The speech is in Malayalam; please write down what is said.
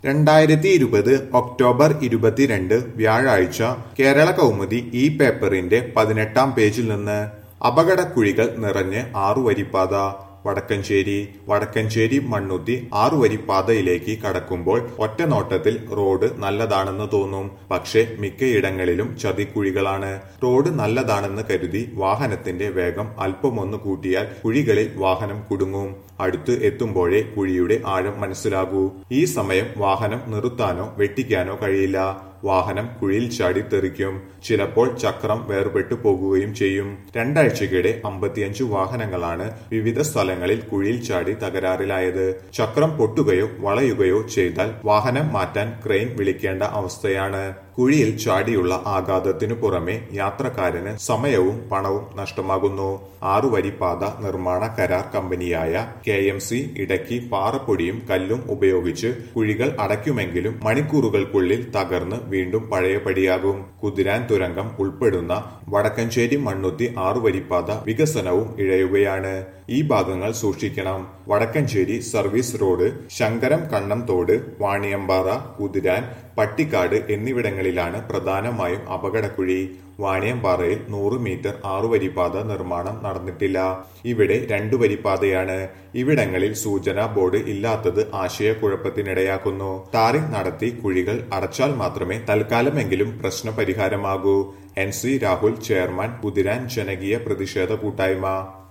രണ്ടായിരത്തി ഇരുപത് ഒക്ടോബർ ഇരുപത്തിരണ്ട് വ്യാഴാഴ്ച കേരള കൗമുദി ഈ പേപ്പറിന്റെ പതിനെട്ടാം പേജിൽ നിന്ന് അപകടക്കുഴികൾ നിറഞ്ഞ് ആറുവരിപ്പാത വടക്കഞ്ചേരി വടക്കഞ്ചേരി മണ്ണുത്തി ആറുവരിപ്പാതയിലേക്ക് കടക്കുമ്പോൾ ഒറ്റനോട്ടത്തിൽ റോഡ് നല്ലതാണെന്ന് തോന്നും പക്ഷെ മിക്കയിടങ്ങളിലും ചതിക്കുഴികളാണ് റോഡ് നല്ലതാണെന്ന് കരുതി വാഹനത്തിന്റെ വേഗം അല്പമൊന്ന് കൂട്ടിയാൽ കുഴികളിൽ വാഹനം കുടുങ്ങും അടുത്ത് എത്തുമ്പോഴേ കുഴിയുടെ ആഴം മനസ്സിലാകൂ ഈ സമയം വാഹനം നിർത്താനോ വെട്ടിക്കാനോ കഴിയില്ല വാഹനം കുഴിയിൽ ചാടി തെറിക്കും ചിലപ്പോൾ ചക്രം വേർപെട്ടു പോകുകയും ചെയ്യും രണ്ടാഴ്ചക്കിടെ അമ്പത്തിയഞ്ചു വാഹനങ്ങളാണ് വിവിധ സ്ഥലങ്ങളിൽ കുഴിയിൽ ചാടി തകരാറിലായത് ചക്രം പൊട്ടുകയോ വളയുകയോ ചെയ്താൽ വാഹനം മാറ്റാൻ ക്രെയിൻ വിളിക്കേണ്ട അവസ്ഥയാണ് കുഴിയിൽ ചാടിയുള്ള ആഘാതത്തിനു പുറമെ യാത്രക്കാരന് സമയവും പണവും നഷ്ടമാകുന്നു ആറുവരിപ്പാത നിർമ്മാണ കരാർ കമ്പനിയായ കെ എം സി ഇടയ്ക്ക് പാറപ്പൊടിയും കല്ലും ഉപയോഗിച്ച് കുഴികൾ അടയ്ക്കുമെങ്കിലും മണിക്കൂറുകൾക്കുള്ളിൽ തകർന്ന് വീണ്ടും പഴയപടിയാകും കുതിരാൻ തുരങ്കം ഉൾപ്പെടുന്ന വടക്കഞ്ചേരി മണ്ണുത്തി ആറുവരിപ്പാത വികസനവും ഇഴയുകയാണ് ഈ ഭാഗങ്ങൾ സൂക്ഷിക്കണം വടക്കഞ്ചേരി സർവീസ് റോഡ് ശങ്കരം കണ്ണം തോട് വാണിയമ്പാറ കുതിരാൻ പട്ടിക്കാട് എന്നിവിടങ്ങളിലാണ് പ്രധാനമായും അപകടക്കുഴി വാണിയമ്പാറയിൽ നൂറ് മീറ്റർ ആറുവരിപ്പാത നിർമ്മാണം നടന്നിട്ടില്ല ഇവിടെ രണ്ടു വരിപ്പാതയാണ് ഇവിടങ്ങളിൽ സൂചനാ ബോർഡ് ഇല്ലാത്തത് ആശയക്കുഴപ്പത്തിനിടയാക്കുന്നു ടാറിംഗ് നടത്തി കുഴികൾ അടച്ചാൽ മാത്രമേ തൽക്കാലമെങ്കിലും പ്രശ്ന പരിഹാരമാകൂ N C Rahul chairman Kuthiran ജനകീയ പ്രതിഷേധ കൂട്ടായ്മ